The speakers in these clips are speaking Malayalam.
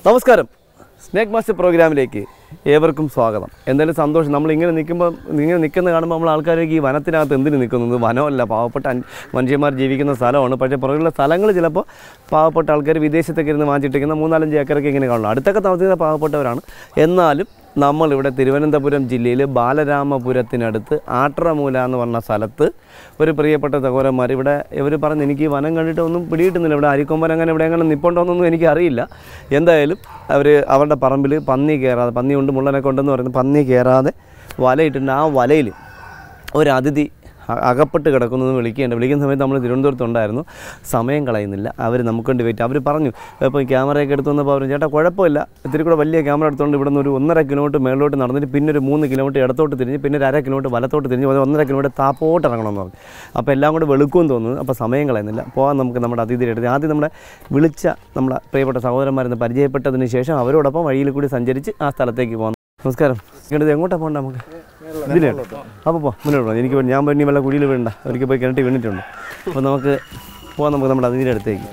നമസ്കാരം സ്നേക്ക് മാസ്റ്റർ പ്രോഗ്രാമിലേക്ക് ഏവർക്കും സ്വാഗതം എന്തായാലും സന്തോഷം നമ്മൾ ഇങ്ങനെ നിൽക്കുമ്പോൾ ഇങ്ങനെ നിൽക്കുന്ന കാണുമ്പോൾ നമ്മൾ ആൾക്കാരേക്ക് ഈ വനത്തിനകത്ത് എന്തിന് നിൽക്കുന്നത് വനമല്ല പാവപ്പെട്ട അൻ- മനുഷ്യന്മാർ ജീവിക്കുന്ന സ്ഥലമാണ് പക്ഷേ പുറകിലുള്ള സ്ഥലങ്ങൾ ചിലപ്പോൾ പാവപ്പെട്ട ആൾക്കാർ വിദേശത്തൊക്കെ ഇരുന്ന് വാങ്ങിച്ചിട്ടിരിക്കുന്ന മൂന്നാലഞ്ച് ഏക്കറൊക്കെ ഇങ്ങനെ കാണുന്നു അടുത്തൊക്കെ താമസിക്കുന്ന പാവപ്പെട്ടവരാണ് എന്നാലും നമ്മളിവിടെ തിരുവനന്തപുരം ജില്ലയിൽ ബാലരാമപുരത്തിനടുത്ത് ആട്രമൂല എന്ന് പറഞ്ഞ സ്ഥലത്ത് ഒരു പ്രിയപ്പെട്ട സഹോദരന്മാർ ഇവിടെ ഇവർ പറഞ്ഞ് എനിക്ക് ഈ വനം കണ്ടിട്ട് ഒന്നും പിടിയിട്ടുന്നില്ല ഇവിടെ അരിക്കൊമ്പൻ അങ്ങനെ ഇവിടെ അങ്ങനെ നിപ്പുണ്ടോയെന്നൊന്നും എനിക്കറിയില്ല എന്തായാലും അവർ അവരുടെ പറമ്പിൽ പന്നി കയറാതെ പന്നി കൊണ്ട് മുള്ളനൊക്കെ ഉണ്ടെന്ന് പറയുന്നത് പന്നി കയറാതെ വലയിട്ടുണ്ട് ആ വലയിൽ ഒരു അതിഥി അ- അകപ്പെട്ട് കിടക്കുന്നത് വിളിക്കേണ്ട വിളിക്കുന്ന സമയത്ത് നമ്മൾ തിരുവനന്തപുരത്ത് ഉണ്ടായിരുന്നു സമയം കളയുന്നില്ല അവർ നമുക്ക് വേണ്ടി വെയിറ്റ് അവർ പറഞ്ഞു ഇപ്പോൾ ക്യാമറയൊക്കെ എടുത്തു വന്നപ്പോൾ അവർ ചേട്ടാ കുഴപ്പമില്ല ഇത്തിരി കൂടെ വലിയ ക്യാമറ എടുത്തുകൊണ്ട് ഇവിടെ നിന്ന് ഒരു ഒന്നര കിലോമീറ്റർ മേളിലോട്ട് നടന്നിട്ട് പിന്നെ ഒരു മൂന്ന് കിലോമീറ്റർ ഇടത്തോട്ട് തിരിഞ്ഞ് പിന്നെ ഒരു അര കിലോമീറ്റർ വലത്തോട്ട് തിരിഞ്ഞ് ഒരു ഒന്നര കിലോമീറ്റർ താപ്പോട്ട് ഇറങ്ങണമെന്ന് പറഞ്ഞു അപ്പോൾ എല്ലാം കൂടെ വെളുക്കുമെന്ന് തോന്നുന്നു അപ്പോൾ സമയം കളയുന്നില്ല പോകാൻ നമുക്ക് നമ്മുടെ അതിഥിയുടെ അടുത്ത് ആദ്യം നമ്മുടെ വിളിച്ച നമ്മുടെ പ്രിയപ്പെട്ട സഹോദരന്മാരെന്ന് പരിചയപ്പെട്ടതിന് ശേഷം അവരോടൊപ്പം വഴിയിൽ കൂടി സഞ്ചരിച്ച് ആ സ്ഥലത്തേക്ക് പോകാം നമസ്കാരം ഇങ്ങോട്ട് എങ്ങോട്ടാണ് പോകണ്ട നമുക്ക് ഇതിലാണ് അപ്പോൾ പോ മുന്നോട്ട് പോകാം എനിക്ക് ഞാൻ പോയി ഇനി വല്ല കുഴിയിൽ വീഴണ്ട ഒരിക്കൽ പോയി കിണറ്റി വീണിട്ടുണ്ട് അപ്പോൾ നമുക്ക് പോകാം നമുക്ക് നമ്മുടെ അതിൻ്റെ അടുത്തേക്ക്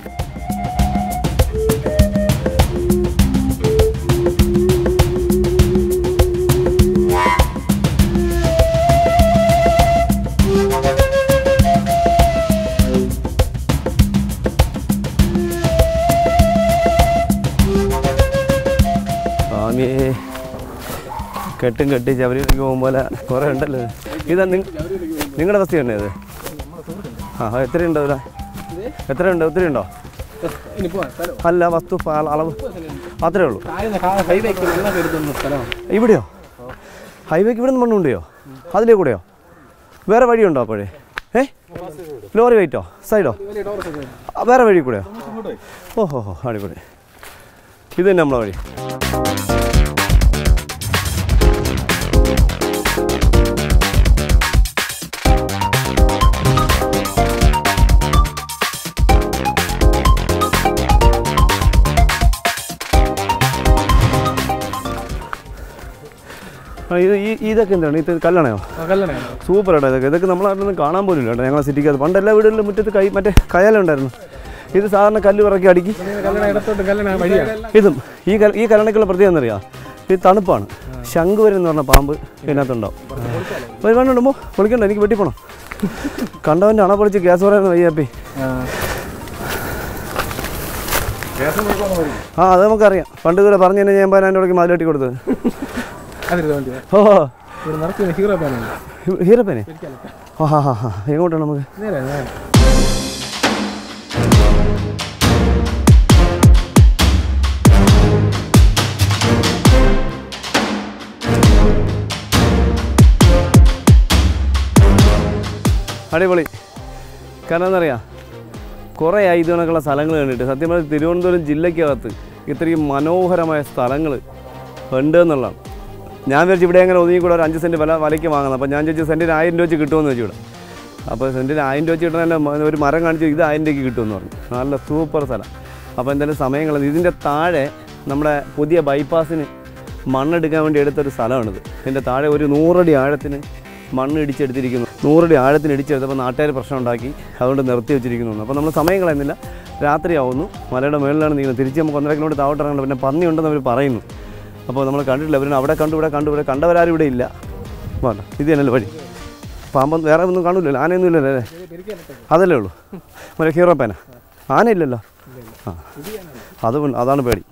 സ്വാമിയേ കെട്ടും കെട്ടി ശബരിമലയ്ക്ക് പോകുമ്പോൾ കുറേ ഉണ്ടല്ലോ ഇതാ നിങ്ങളുടെ അവസ്ഥ തന്നെ അത് ആ ആ, എത്രയുണ്ട് ഇവിടെ എത്രയുണ്ട് ഒത്തിരി ഉണ്ടോ അല്ല വസ്തു പ- അളവ് അത്രേ ഉള്ളൂ ഹൈവേക്ക് വെള്ളം കരുതുന്ന സ്ഥലമാണ് ഇവിടെയോ ഹൈവേക്ക് ഇവിടെ നിന്ന് മണ്ണുണ്ടോ അതിലേ കൂടെയോ വേറെ വഴിയുണ്ടോ അപ്പോഴേ ഏ ലോറി വെയിറ്റോ സൈഡോ ആ, വേറെ വഴി കൂടെയോ ഓഹോ ഹോ അടിപൊളി ഇത് തന്നെ നമ്മളെ വഴി ആ, ഇത് ഈ ഇതൊക്കെ എന്താണ് ഇത് കല്ലണയോ കല്ലണ സൂപ്പർ ഏട്ടാ ഇതൊക്കെ ഇതൊക്കെ നമ്മളെ നാട്ടിലൊന്നും കാണാൻ പോലും ഇല്ല കേട്ടോ ഞങ്ങളെ സിറ്റിക്കകത്ത് പണ്ട് എല്ലാ വീടുകളിലും മുറ്റത്ത് കൈ മറ്റേ കയാലുണ്ടായിരുന്നു ഇത് സാധാരണ കല്ല് പിറക്കി അടുക്കി കല്ലണ ഇടത്തോട്ട് കല്ലണ വഴിയാണ് ഇതും ഈ കല ഈ കലണക്കുള്ള പ്രത്യേകത എന്നറിയാം ഇത് തണുപ്പാണ് ശംഖുവരൻ എന്ന് പറഞ്ഞ പാമ്പ് ഇതിനകത്തുണ്ടാവും ഒരു വേണ്ടുമ്പോ പൊളിക്കണ്ട എനിക്ക് വെട്ടിപ്പോണം കണ്ടവൻ്റെ അണ പൊളിച്ച് ഗ്യാസ് പറയാൻ വയ്യാപ്പി ആ അത് നമുക്കറിയാം പണ്ട് ഇതുവരെ പറഞ്ഞു തന്നെ ഞാൻ അതിൻ്റെ ഇടയ്ക്ക് മതിലെട്ടി കൊടുത്തത് അതിരുത് വണ്ടി ഓ ഇവിടെ നടക്കുന്ന ഹീറോ പാനാണ് ഹീറപ്പനെ ആ ഹാ ഹാ ഹാ എങ്ങോട്ടാണ് നമുക്ക് നേരെ നേരെ അടിപൊളി കാരണം എന്നറിയാം കുറേ ആയി ഇത് കണക്കുള്ള സ്ഥലങ്ങൾ കണ്ടിട്ട് സത്യം പറഞ്ഞാൽ തിരുവനന്തപുരം ജില്ലയ്ക്കകത്ത് ഇത്രയും മനോഹരമായ സ്ഥലങ്ങൾ ഉണ്ട് എന്നുള്ളതാണ് ഞാൻ വിചാരിച്ചു ഇവിടെ അങ്ങനെ ഒതുങ്ങി കൂടെ ഒരു അഞ്ച് സെൻറ്റ് വില വിലയ്ക്ക് വാങ്ങുന്നത് അപ്പോൾ ഞാൻ ചോദിച്ചു സെൻറ്റിന് ആയിരം രൂപ വെച്ച് കിട്ടുമെന്ന് വെച്ചു ഇവിടെ അപ്പോൾ സെൻറ്റിന് ആയിരം രൂപ വെച്ച് കിട്ടണ തന്നെ മ- ഒരു മരം കാണിച്ചു ഇത് ആയിരം രൂപയ്ക്ക് കിട്ടുമെന്ന് പറഞ്ഞു നല്ല സൂപ്പർ സ്ഥലം അപ്പോൾ എന്തായാലും സമയങ്ങൾ ഇതിൻ്റെ താഴെ നമ്മുടെ പുതിയ ബൈപ്പാസിന് മണ്ണെടുക്കാൻ വേണ്ടി എടുത്തൊരു സ്ഥലമാണിത് ഇതിൻ്റെ താഴെ ഒരു നൂറടി ആഴത്തിന് മണ്ണ് ഇടിച്ചെടുത്തിരിക്കുന്നു നൂറടി ആഴത്തിന് ഇടിച്ചെടുത്തപ്പോൾ നാട്ടുകാർ പ്രശ്നം ഉണ്ടാക്കി അതുകൊണ്ട് നിർത്തി വെച്ചിരിക്കുന്നു അപ്പോൾ നമ്മൾ സമയം കളയുന്നില്ല രാത്രിയാവുന്നു മലയുടെ മുകളിലാണ് നീങ്ങുന്നത് തിരിച്ച് നമുക്ക് ഒന്നര കിലോമീറ്റർ താവോട്ട് ഇറങ്ങണം പിന്നെ പന്നി ഉണ്ടെന്ന് അവർ പറയുന്നു അപ്പോൾ നമ്മൾ കണ്ടിട്ടില്ല അവർ അവിടെ കണ്ടു ഇവിടെ കണ്ടു ഇവിടെ കണ്ടവരാരും ഇവിടെ ഇല്ല വേണ്ട ഇത് തന്നെയല്ലേ വഴി പാമ്പൊന്നും വേറെ ഒന്നും കാണൂലല്ലോ ആനയൊന്നും ഇല്ലല്ലോ അല്ലേ അതല്ലേ ഉള്ളൂ മറ്റേ ഹീറോ പേന ആനയില്ലല്ലോ ആ അത് അതാണ് പേടി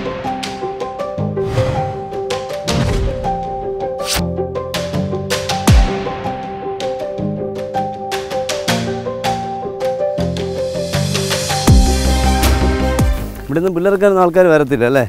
ഇവിടെ നിന്ന് പിള്ളേർക്കാരൊന്നും ആൾക്കാർ വരത്തില്ല അല്ലേ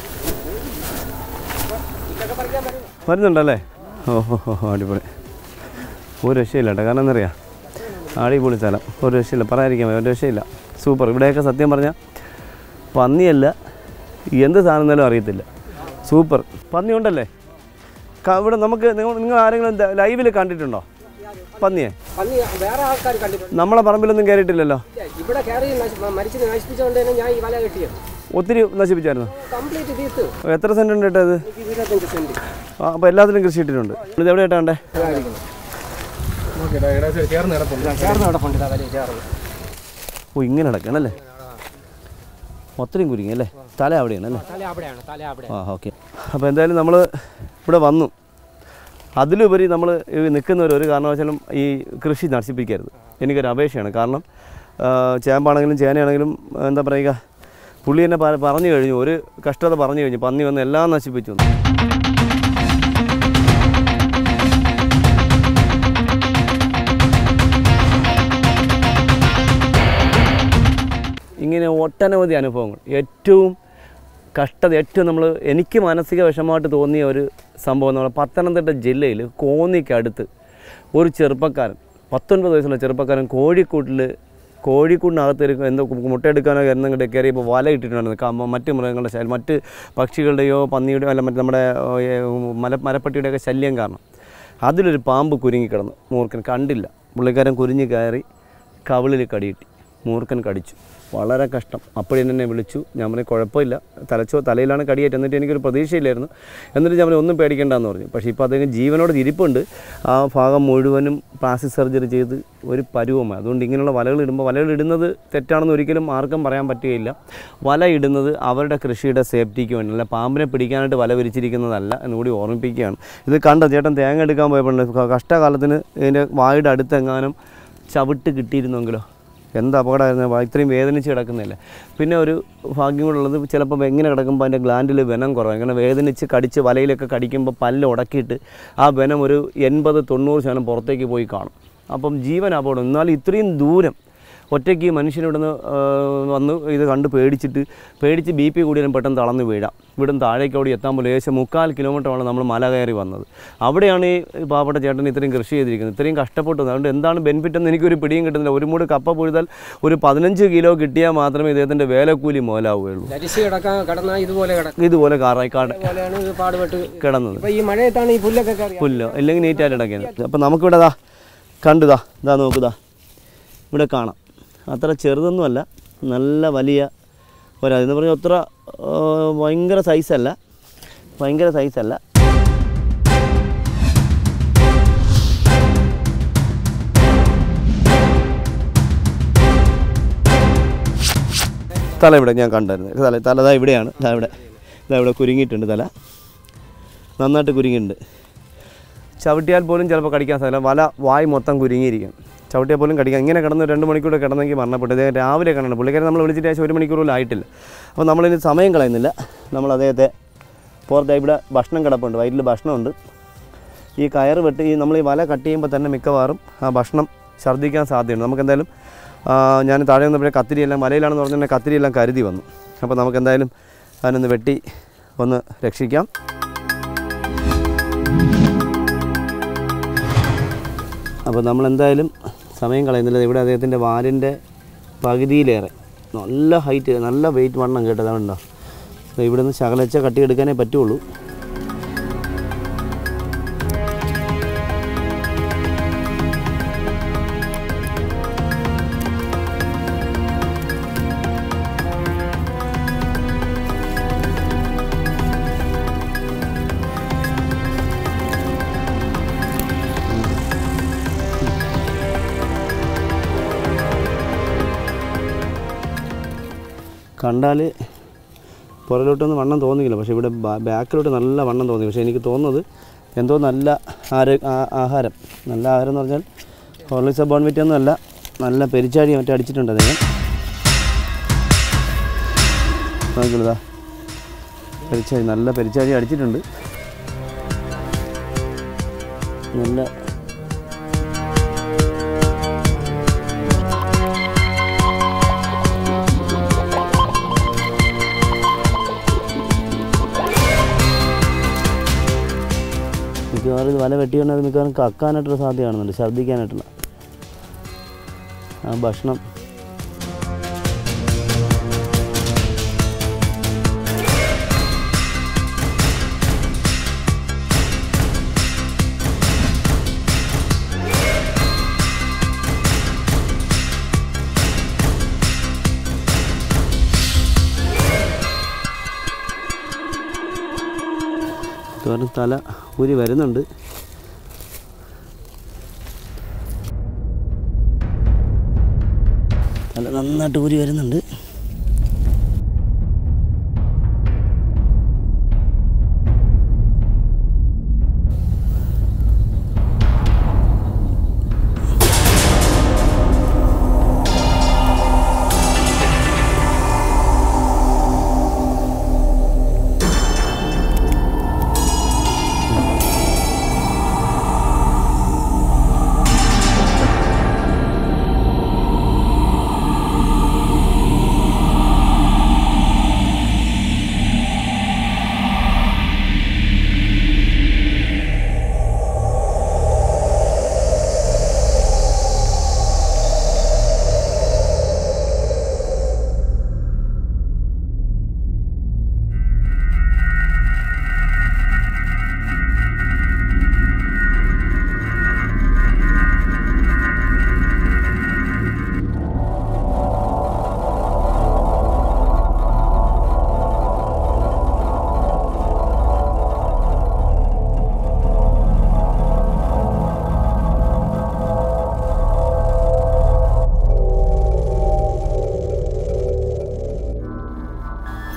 വരുന്നുണ്ടല്ലേ ഓ ഹോ ഹോ ഹോ, അടിപൊളി ഒരു രക്ഷയില്ല കേട്ടോ കാരണം എന്നറിയാം അടിപൊളി സ്ഥലം ഒരു രക്ഷയില്ല പറയാതിരിക്കാൻ വയ്യ, ഒരു രക്ഷയില്ല സൂപ്പർ ഇവിടെയൊക്കെ സത്യം പറഞ്ഞാൽ പന്നിയല്ല എന്ത് സാധനം അറിയത്തില്ല സൂപ്പർ പന്നി ഉണ്ടല്ലേ ക- ഇവിടെ നമുക്ക് നിങ്ങൾ നിങ്ങൾ ആരെങ്കിലും ലൈവിൽ കണ്ടിട്ടുണ്ടോ പന്നിയെ പന്നി വേറെ ആൾക്കാർ കണ്ടിട്ടുണ്ട് നമ്മളെ പറമ്പിലൊന്നും കയറിയിട്ടില്ലല്ലോ ഇവിടെ കയറി നശി- മരിച്ചത് നശിപ്പിച്ചുകൊണ്ട് തന്നെ ഞാൻ ഈ വല കെട്ടിയത് ഒത്തിരി നശിപ്പിച്ചായിരുന്നു കംപ്ലീറ്റ് തീർത്ത് എത്ര സെൻറ്റ് ഉണ്ട് കേട്ടോ ഇത് എനിക്ക് ഇരുപത്തഞ്ച് സെന്റ് ആ അപ്പോൾ എല്ലാത്തിലും കൃഷി ഇട്ടിട്ടുണ്ട് ഇത് എവിടെ ഇട്ടാണ്ടേ നോക്കിയിട്ട് ഏകദേശം ചേർന്ന് കിടപ്പുണ്ട് ചേർന്ന് അവിടെ പണ്ട് വല ചേർന്ന് ഓ ഇങ്ങനെ കിടക്കണല്ലേ ഒത്തിരിയും കുരുങ്ങി അല്ലേ തല അവിടെയാണ് അല്ലേ തല അവിടെയാണ് തല അവിടെ ആ ഓക്കെ അപ്പോൾ എന്തായാലും നമ്മൾ ഇവിടെ വന്നു അതിലുപരി നമ്മൾ നിൽക്കുന്നവർ ഒരു കാരണവശാലും ഈ കൃഷി നശിപ്പിക്കരുത് എനിക്കൊരു അപേക്ഷയാണ് കാരണം ആ, ചേമ്പാണെങ്കിലും ചേനയാണെങ്കിലും എന്താ പറയുക പുള്ളി എന്നെ പ- പറഞ്ഞു കഴിഞ്ഞു ഒരു കഷ്ടത പറഞ്ഞു കഴിഞ്ഞു പന്നി വന്ന് എല്ലാം നശിപ്പിച്ചു എന്ന്. ഇങ്ങനെ ഒട്ടനവധി അനുഭവങ്ങൾ ഏറ്റവും കഷ്ടത ഏറ്റവും നമ്മൾ എനിക്ക് മാനസിക വിഷമമായിട്ട് തോന്നിയ ഒരു സംഭവം എന്ന് പറഞ്ഞാൽ പത്തനംതിട്ട ജില്ലയിൽ കോന്നിക്കടുത്ത് ഒരു ചെറുപ്പക്കാരൻ പത്തൊൻപത് വയസ്സുള്ള ചെറുപ്പക്കാരൻ കോഴിക്കൂട്ടിൽ കോഴിക്കൂടിനകത്ത് ഒരു എന്തോ മുട്ടയെടുക്കാനോ എന്തെങ്കിലും കയറിയപ്പോൾ വല ഇട്ടിട്ടുണ്ടായിരുന്നു കമ്മ മറ്റ് മൃഗങ്ങളുടെ ശല്യം മറ്റ് പക്ഷികളുടെയോ പന്നിയുടെയോ അല്ല മറ്റ് നമ്മുടെ ഏ, മല മരപ്പട്ടിയുടെയൊക്കെ ശല്യം കാരണം അതിലൊരു പാമ്പ് കുരുങ്ങിക്കിടന്നു മൂർഖൻ കണ്ടില്ല പുള്ളിക്കാരൻ കുരിഞ്ഞ് കയറി കവിളിൽ കടിയിട്ടി മൂർഖൻ കടിച്ചു വളരെ കഷ്ടം അപ്പോഴും എന്നെ വിളിച്ചു ഞാൻ പറഞ്ഞു കുഴപ്പമില്ല തലച്ചോ തലയിലാണ് കടിയേറ്റ് എന്നിട്ട് എനിക്കൊരു പ്രതീക്ഷയില്ലായിരുന്നു എന്നിട്ട് ഞാൻ പറഞ്ഞു ഒന്നും പേടിക്കേണ്ടെന്ന് പറഞ്ഞു പക്ഷേ ഇപ്പോൾ അദ്ദേഹം ജീവനോട് ഇരിപ്പുണ്ട് ആ ഭാഗം മുഴുവനും പ്ലാസ്റ്റിക് സർജറി ചെയ്ത് ഒരു പരുവമായി അതുകൊണ്ട് ഇങ്ങനെയുള്ള വലകൾ ഇടുമ്പോൾ വലകൾ ഇടുന്നത് തെറ്റാണെന്ന് ഒരിക്കലും ആർക്കും പറയാൻ പറ്റുകയില്ല വല ഇടുന്നത് അവരുടെ കൃഷിയുടെ സേഫ്റ്റിക്ക് വേണ്ടി അല്ല പാമ്പിനെ പിടിക്കാനായിട്ട് വല വിരിച്ചിരിക്കുന്നതല്ല എന്നുകൂടി ഓർമ്മിപ്പിക്കുകയാണ് ഇത് കണ്ട ചേട്ടൻ തേങ്ങ എടുക്കാൻ പോയപ്പോൾ കഷ്ടകാലത്തിന് ഇതിൻ്റെ വായുടെ അടുത്തെങ്ങാനും ചവിട്ട് കിട്ടിയിരുന്നെങ്കിലോ എന്ത് അപകടമായിരുന്നു വാ- ഇത്രയും വേദനിച്ച് കിടക്കുന്നില്ല പിന്നെ ഒരു ഭാഗ്യം കൂടെ ചിലപ്പോൾ എങ്ങനെ കിടക്കുമ്പോൾ അതിൻ്റെ ഗ്ലാൻഡിൽ വെനം കുറവാണ് കാരണം വേദനിച്ച് കടിച്ച് വലയിലൊക്കെ കടിക്കുമ്പോൾ പല്ല് ഉടക്കിയിട്ട് ആ വെനം ഒരു എൺപത് തൊണ്ണൂറ് ശതമാനം പുറത്തേക്ക് പോയി കാണും അപ്പം ജീവൻ അപകടം എന്നാലും ഇത്രയും ദൂരം ഒറ്റയ്ക്ക് ഈ മനുഷ്യനിവിടുന്ന് ആ, വന്ന് ഇത് കണ്ട് പേടിച്ചിട്ട് പേടിച്ച് ബി പി കൂടിയാലും പെട്ടെന്ന് തളർന്ന് വീഴാം ഇവിടുന്ന് താഴേക്ക് ഓടി എത്താൻ പോലും ഏകദേശം മുക്കാൽ കിലോമീറ്ററാണ് നമ്മൾ മല കയറി വന്നത് അവിടെയാണ് ഈ പാവപ്പെട്ട ചേട്ടൻ ഇത്രയും കൃഷി ചെയ്തിരിക്കുന്നത് ഇത്രയും കഷ്ടപ്പെട്ടത് അതുകൊണ്ട് എന്താണ് ബെനിഫിറ്റ് എന്ന് എനിക്കൊരു പിടിയും കിട്ടുന്നില്ല ഒരു മൂട് കപ്പ പൊഴുതാൽ ഒരു പതിനഞ്ച് കിലോ കിട്ടിയാൽ മാത്രമേ ഇദ്ദേഹത്തിൻ്റെ വേലക്കൂലി മോലാവുകയുള്ളൂ ധരിച്ച് കിടക്കാൻ കിടന്നാൽ ഇതുപോലെ കിടക്കും ഇതുപോലെ കാറായിക്കാട് ഇതുപോലെയാണ് ഇത് പാടുപെട്ട് കിടന്നത് ഇപ്പൊ ഈ മഴയത്താണ് ഈ പുല്ലൊക്കെ കയറി പുല്ലോ ഇല്ലെങ്കിൽ നീറ്റായിട്ട് ഇടയ്ക്കുന്നത് അപ്പം നമുക്കിവിടെ ദാ കണ്ടുതാ ഇതാ നോക്കുതാ ഇവിടെ കാണാം അത്ര ചെറുതൊന്നുമല്ല നല്ല വലിയ ഒരാ എന്ന് പറഞ്ഞാൽ അത്ര ആ, ഭയങ്കര സൈസല്ല ഭയങ്കര സൈസല്ല തല ഇവിടെ ഞാൻ കണ്ടായിരുന്നു തല തല ദാ ഇവിടെയാണ് ദാ ഇവിടെ ദാ ഇവിടെ കുരുങ്ങിയിട്ടുണ്ട് തല നന്നായിട്ട് കുരുങ്ങിയിട്ടുണ്ട് ചവിട്ടിയാൽ പോലും ചിലപ്പോൾ കടിക്കാൻ സാധില്ല വല വായ് മൊത്തം കുരുങ്ങിയിരിക്കും ചവിട്ടിയാൽ പോലും കടിക്കാൻ ഇങ്ങനെ കിടന്ന് രണ്ട് മണിക്കൂർ കിടന്നെങ്കിൽ മരണപ്പെട്ടു അദ്ദേഹം രാവിലെ കാണണം പുള്ളിക്കാരൻ നമ്മൾ വിളിച്ചിട്ട് ഏകദേശം ഒരു മണിക്കൂർ പോലും ആയിട്ടില്ല അപ്പോൾ നമ്മളിനി സമയം കളയുന്നില്ല നമ്മൾ അദ്ദേഹത്തെ പുറത്ത് ഇവിടെ ഭക്ഷണം കിടപ്പുണ്ട് വയറ്റിൽ ഭക്ഷണമുണ്ട് ഈ കയറ് വെട്ടി ഈ നമ്മൾ ഈ വല കട്ട് ചെയ്യുമ്പോൾ തന്നെ മിക്കവാറും ആ ഭക്ഷണം ഛർദ്ദിക്കാൻ സാധ്യതയുണ്ട് നമുക്ക് എന്തായാലും ആ, ഞാൻ താഴെ വന്നപ്പോഴേ കത്തിരിയെല്ലാം മലയിലാണെന്ന് പറഞ്ഞാൽ കത്തിരിയെല്ലാം കരുതി വന്നു അപ്പോൾ നമുക്ക് എന്തായാലും അതിനൊന്ന് വെട്ടി ഒന്ന് രക്ഷിക്കാം അപ്പോൾ നമ്മൾ എന്തായാലും സമയം കളയുന്നില്ല ഇവിടെ അദ്ദേഹത്തിൻ്റെ വാലിൻ്റെ പകുതിയിലേറെ നല്ല ഹൈറ്റ് നല്ല വെയിറ്റ് വണ്ണം കേട്ടത് അതുകൊണ്ടോ ഇവിടെ നിന്ന് ശകലച്ച കട്ടിയെടുക്കാനേ പറ്റുള്ളൂ കണ്ടാൽ പുറകിലോട്ടൊന്നും വണ്ണം തോന്നിക്കില്ല പക്ഷേ ഇവിടെ ബാ- ബാക്കിലോട്ട് നല്ല വണ്ണം തോന്നി പക്ഷേ എനിക്ക് തോന്നുന്നത് എന്തോ നല്ല ആരോ ആ- ആഹാരം നല്ല ആഹാരം എന്ന് പറഞ്ഞാൽ ഹോർലിക്സ് ബോൺവിറ്റ് ഒന്നും അല്ല നല്ല പെരിച്ചാടി മറ്റേ അടിച്ചിട്ടുണ്ട് അദ്ദേഹം നോക്കിയുള്ളതാ പെരിച്ചാടി നല്ല പെരിച്ചാടി അടിച്ചിട്ടുണ്ട് നല്ല മിക്കവാറും ഇത് വല വെട്ടിക്കൊണ്ട് അത് മിക്കവാറും കക്കാനായിട്ടുള്ള സാധ്യത കാണുന്നുണ്ട് ഛർദ്ദിക്കാനായിട്ടുള്ള ആ ഭക്ഷണം മിക്കവാറും തല ഊരി വരുന്നുണ്ട് തല നന്നായിട്ട് ഊരി വരുന്നുണ്ട്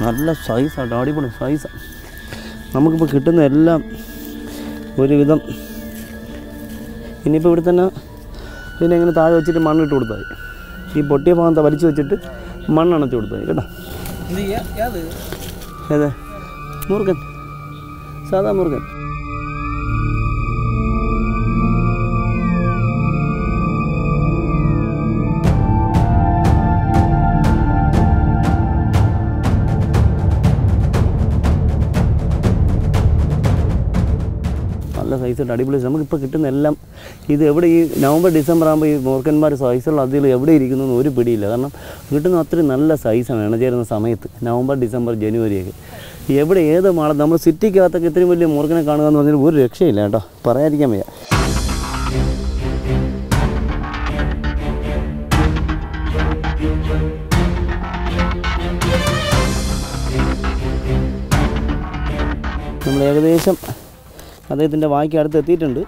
നല്ല സൈസാണ് അടിപൊളി സൈസാണ് നമുക്കിപ്പോൾ കിട്ടുന്ന എല്ലാം ഒരുവിധം ഇനിയിപ്പോൾ ഇവിടെ തന്നെ ഇതിനെ ഇങ്ങനെ താഴെ വെച്ചിട്ട് മണ്ണിട്ട് കൊടുത്താൽ മതി ഈ പൊട്ടിയ ഭാഗത്ത് വലിച്ചു വെച്ചിട്ട് മണ്ണണച്ച് കൊടുത്താൽ മതി കേട്ടോ ഇത് ഏ- ഏത് ഏത് മുറുകൻ സാധാ മുറുകൻ നല്ല സൈസുണ്ട് അടിപൊളി നമുക്കിപ്പോൾ കിട്ടുന്ന എല്ലാം ഇത് എവിടെ ഈ നവംബർ ഡിസംബർ ആകുമ്പോൾ ഈ മൂർഖന്മാർ സൈസുള്ള അതിൽ എവിടെ ഇരിക്കുന്നു എന്ന് ഒരു പിടിയില്ല കാരണം കിട്ടുന്ന അത്രയും നല്ല സൈസാണ് ഇണചേരുന്ന സമയത്ത് നവംബർ ഡിസംബർ ജനുവരിയൊക്കെ എവിടെ ഏത് മാളം നമ്മൾ സിറ്റിക്കകത്തൊക്കെ ഇത്രയും വലിയ മൂർഖനെ കാണുക എന്ന് പറഞ്ഞാൽ ഒരു രക്ഷയില്ല കേട്ടോ പറയാതിരിക്കാൻ വയ്യ നമ്മൾ ഏകദേശം അദ്ദേഹത്തിൻ്റെ വായ്ക്ക് അടുത്ത് എത്തിയിട്ടുണ്ട്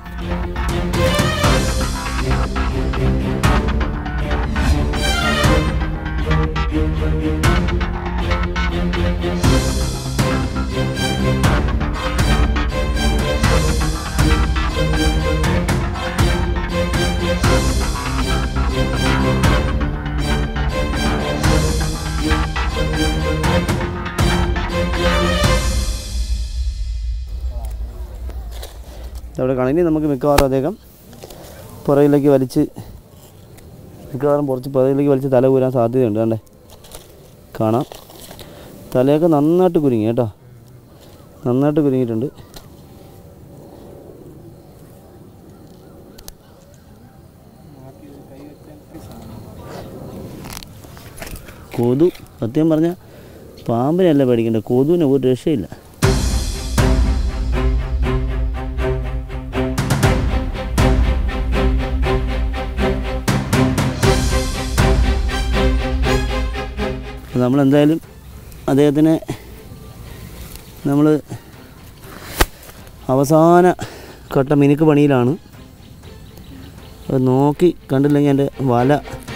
അവിടെ കാണാം ഇനി നമുക്ക് മിക്കവാറും അദ്ദേഹം പുറകിലേക്ക് വലിച്ച് മിക്കവാറും കുറച്ച് പുറകിലേക്ക് വലിച്ച് തല ഊരാൻ സാധ്യതയുണ്ട് കണ്ടേ കാണാം തലയൊക്കെ നന്നായിട്ട് കുരുങ്ങി കേട്ടോ നന്നായിട്ട് കുരുങ്ങിയിട്ടുണ്ട് കൊതു സത്യം പറഞ്ഞാൽ പാമ്പിനല്ല പേടിക്കേണ്ടത് കൊതുവിന് ഒരു രക്ഷയില്ല അപ്പോൾ നമ്മളെന്തായാലും അദ്ദേഹത്തിനെ നമ്മൾ അവസാന ഘട്ട മിനുക്ക് പണിയിലാണ് അത് നോക്കി കണ്ടില്ലെങ്കിൽ എൻ്റെ വല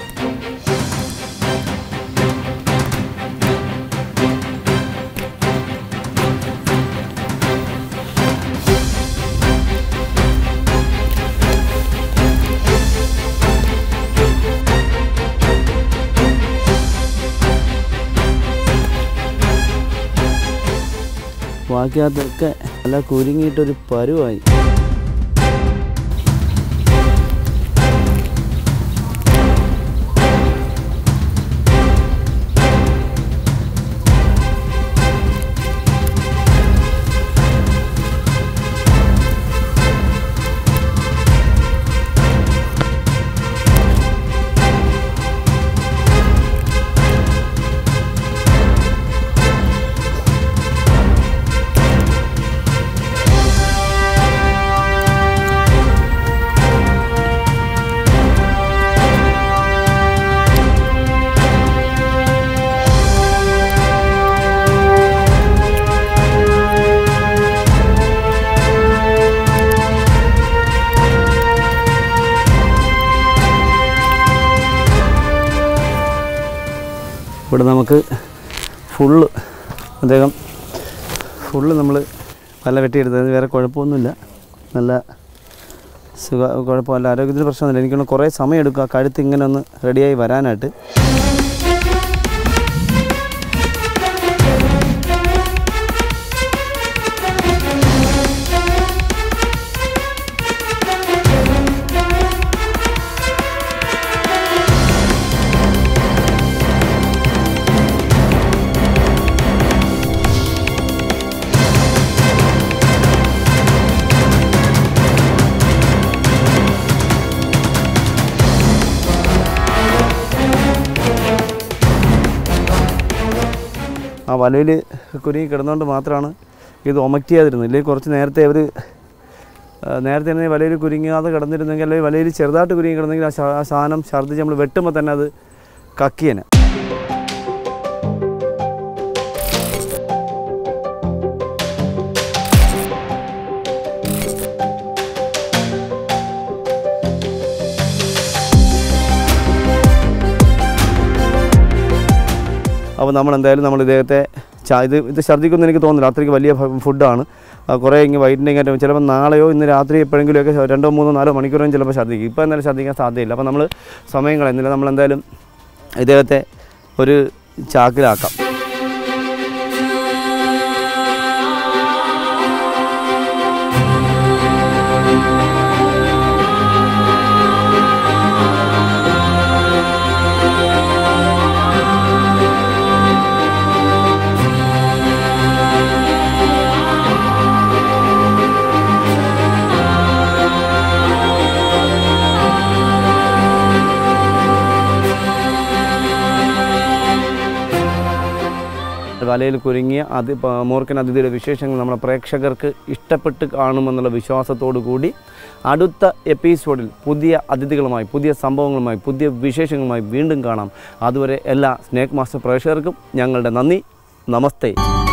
ബാക്കിയകത്തൊക്കെ നല്ല കുരുങ്ങിയിട്ടൊരു പരുവായി ഇവിടെ നമുക്ക് ഫുള്ള് അദ്ദേഹം ഫുള്ള് നമ്മൾ വല വെട്ടിയെടുത്തത് വേറെ കുഴപ്പമൊന്നുമില്ല നല്ല സുഖ കുഴപ്പമില്ല ആരോഗ്യത്തിന് പ്രശ്നമൊന്നുമില്ല എനിക്കൊന്ന് കുറേ സമയം എടുക്കുക കഴുത്ത് ഇങ്ങനെ ഒന്ന് റെഡിയായി വരാനായിട്ട് ആ വലയിൽ കുരുങ്ങി കിടന്നുകൊണ്ട് മാത്രമാണ് ഇത് ഒമക്റ്റ് ചെയ്യാതിരുന്നത് ഇല്ലെങ്കിൽ കുറച്ച് നേരത്തെ അവർ നേരത്തെ തന്നെ വലയിൽ കുരുങ്ങാതെ കിടന്നിരുന്നെങ്കിൽ അല്ലെങ്കിൽ വലയിൽ ചെറുതായിട്ട് കുരുങ്ങി കിടന്നെങ്കിൽ ആ ശാ- ആ സാധനം ഛർദ്ദിച്ച് നമ്മൾ വെട്ടുമ്പോൾ തന്നെ അത് കക്കിയനെ അപ്പോൾ നമ്മൾ എന്തായാലും നമ്മൾ ഇദ്ദേഹത്തെ ചാ ഇത് ഇത് ഛർദ്ദിക്കുമെന്ന് എനിക്ക് തോന്നുന്നില്ല അത്രയ്ക്ക് വലിയ ഫ- ഫുഡാണ് ആ, കുറേ ഇങ്ങനെ വൈറ്റിൻ്റെ കാര്യം ചിലപ്പോൾ നാളെയോ ഇന്ന് രാത്രി എപ്പോഴെങ്കിലുമൊക്കെ രണ്ടോ മൂന്നോ നാലോ മണിക്കൂറോ ചിലപ്പോൾ ഛർദ്ദിക്കും ഇപ്പോൾ എന്തായാലും ഛർദ്ദിക്കാൻ സാധ്യതയില്ല അപ്പോൾ നമ്മൾ സമയം കളയുന്നില്ല നമ്മൾ എന്തായാലും ഇദ്ദേഹത്തെ ഒരു ചാക്കിലാക്കാം വലയിൽ കുരുങ്ങിയ അതി പ- മൂർഖൻ അതിഥിയുടെ വിശേഷങ്ങൾ നമ്മുടെ പ്രേക്ഷകർക്ക് ഇഷ്ടപ്പെട്ട് കാണുമെന്നുള്ള വിശ്വാസത്തോടു കൂടി അടുത്ത എപ്പിസോഡിൽ പുതിയ അതിഥികളുമായി പുതിയ സംഭവങ്ങളുമായി പുതിയ വിശേഷങ്ങളുമായി വീണ്ടും കാണാം അതുവരെ എല്ലാ സ്നേക് മാസ്റ്റർ പ്രേക്ഷകർക്കും ഞങ്ങളുടെ നന്ദി നമസ്തേ